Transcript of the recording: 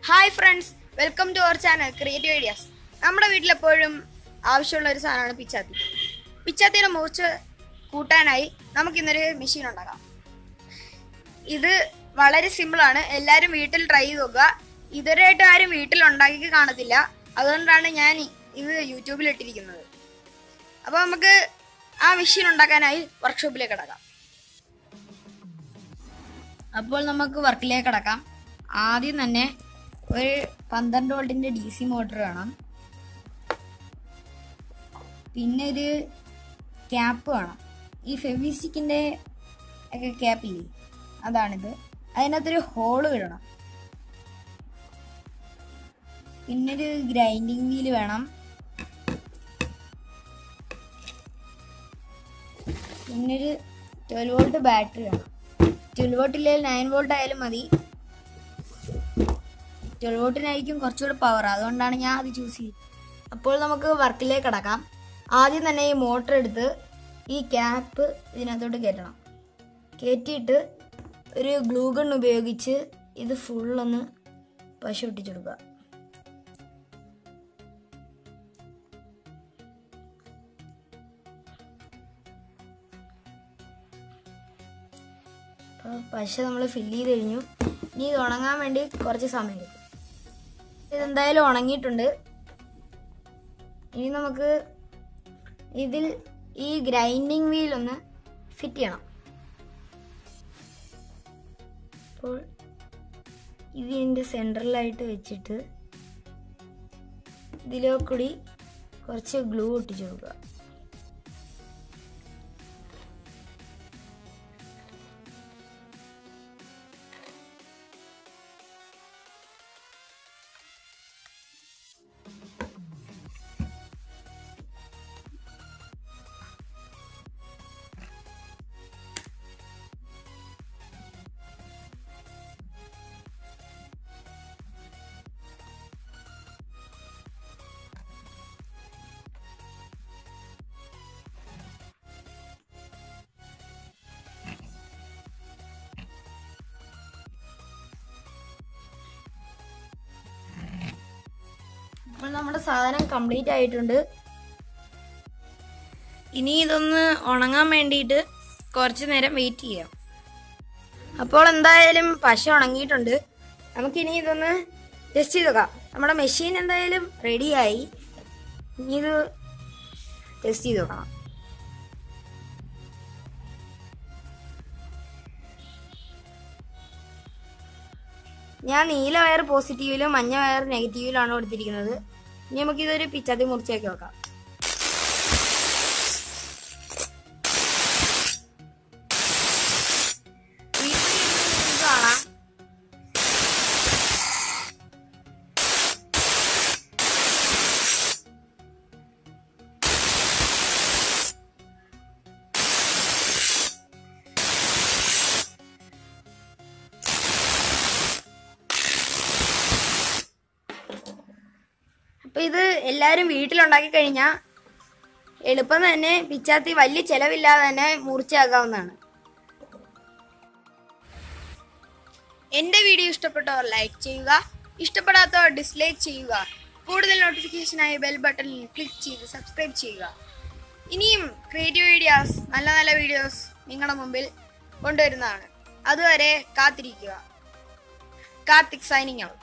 hi friends welcome to our channel creative ideas നമ്മുടെ വീട്ടിലെപ്പോഴും ആവശ്യമുള്ള ഒരു സാധനമാണ് പിച്ചാത്തി പിച്ചാത്തിയുടെ മൂർച്ച കൂട്ടാനായി നമുക്കിന്നൊരു മെഷീൻ ഉണ്ടാക്കാം ഇത് വളരെ സിമ്പിളാണ് എല്ലാവരും വീട്ടിൽ ട്രൈ ചെയ്ത് നോക്കുക ഇതുവരെയായിട്ട് ആരും വീട്ടിൽ ഉണ്ടാക്കി കാണത്തില്ല അതുകൊണ്ടാണ് ഞാൻ ഇത് യൂട്യൂബിൽ ഇട്ടിരിക്കുന്നത് അപ്പോൾ നമുക്ക് ആ മെഷീൻ ഉണ്ടാക്കാനായി വർക്ക്ഷോപ്പിലേക്ക് കിടക്കാം അപ്പോൾ നമുക്ക് വർക്കിലേക്ക് കിടക്കാം ആദ്യം തന്നെ ഒരു പന്ത്രണ്ട് വോൾട്ടിന്റെ ഡി സി മോട്ടർ വേണം പിന്നെ ഒരു ക്യാപ്പ് വേണം ഈ ഫെവിസ്റ്റിക്കിന്റെ ഒക്കെ ക്യാപ്പില്ലേ അതാണിത് അതിനകത്തൊരു ഹോള് ഇടണം പിന്നെ ഒരു ഗ്രൈൻഡിങ് വീല് വേണം പിന്നെ ഒരു ട്വൽവ് വോൾട്ട് ബാറ്ററി വേണം ട്വൽവ് വോൾട്ട് ഇല്ലെങ്കിൽ നയൻ വോൾട്ട് ആയാലും മതി ട്വൽവ് വോൾട്ടിനായിരിക്കും കുറച്ചുകൂടെ പവർ അതുകൊണ്ടാണ് ഞാൻ അത് ചൂസ് ചെയ്തത് അപ്പോൾ നമുക്ക് വർക്കിലേക്ക് കിടക്കാം ആദ്യം തന്നെ ഈ മോട്ടർ എടുത്ത് ഈ ക്യാപ്പ് ഇതിനകത്തോട്ട് കയറ്റണം കയറ്റിയിട്ട് ഒരു ഗ്ലൂ ഗൺ ഉപയോഗിച്ച് ഇത് ഫുള്ളൊന്ന് പശ ഒട്ടിച്ചെടുക്കുക അപ്പോൾ പശ നമ്മൾ ഫില്ല് ചെയ്ത് കഴിഞ്ഞു ഇനി ഇത് ഉണങ്ങാൻ വേണ്ടി കുറച്ച് സമയം എടുക്കും ഇതെന്തായാലും ഉണങ്ങിയിട്ടുണ്ട് ഇനി നമുക്ക് ഇതിൽ ഈ ഗ്രൈൻഡിങ് വീൽ ഒന്ന് ഫിറ്റ് ചെയ്യണം അപ്പോൾ ഇതിൻ്റെ സെൻട്രലായിട്ട് വെച്ചിട്ട് ഇതിലോ കൂടി കുറച്ച് ഗ്ലൂ ഒട്ടിച്ചു കൊടുക്കുക അപ്പോൾ നമ്മുടെ സാധനം കംപ്ലീറ്റ് ആയിട്ടുണ്ട് ഇനി ഇതൊന്ന് ഉണങ്ങാൻ വേണ്ടിയിട്ട് കുറച്ച് നേരം വെയിറ്റ് ചെയ്യാം അപ്പോൾ എന്തായാലും പശ ഉണങ്ങിയിട്ടുണ്ട് നമുക്കിനി ഇതൊന്ന് ടെസ്റ്റ് ചെയ്ത് നോക്കാം നമ്മുടെ മെഷീൻ എന്തായാലും റെഡിയായി ഇനി ഇത് ടെസ്റ്റ് ചെയ്ത് നോക്കണം ഞാൻ നീല വയർ പോസിറ്റീവിലും മഞ്ഞ വയർ നെഗറ്റീവിലാണ് കൊടുത്തിരിക്കുന്നത് ഇനി നമുക്കിതൊരു പിച്ചാത്തി മുറിച്ചേക്ക് നോക്കാം വീട്ടിലിരുന്ന് കാണാം അപ്പൊ ഇത് എല്ലാരും വീട്ടിലുണ്ടാക്കി കഴിഞ്ഞാൽ എളുപ്പം തന്നെ പിച്ചാത്തി വലിയ ചെലവില്ലാതെ തന്നെ മുറിച്ചാക്കാവുന്നതാണ് എന്റെ വീഡിയോ ഇഷ്ടപ്പെട്ടവർ ലൈക്ക് ചെയ്യുക ഇഷ്ടപ്പെടാത്തവർ ഡിസ്ലൈക്ക് ചെയ്യുക കൂടുതൽ നോട്ടിഫിക്കേഷനായി ബെൽ ബട്ടണിൽ ക്ലിക്ക് ചെയ്ത് സബ്സ്ക്രൈബ് ചെയ്യുക ഇനിയും ക്രിയേറ്റീവ് വീഡിയോസ് നല്ല നല്ല വീഡിയോസ് നിങ്ങളുടെ മുമ്പിൽ കൊണ്ടുവരുന്നതാണ് അതുവരെ കാത്തിരിക്കുക കാർത്തിക് സൈനിങ് ഔട്ട്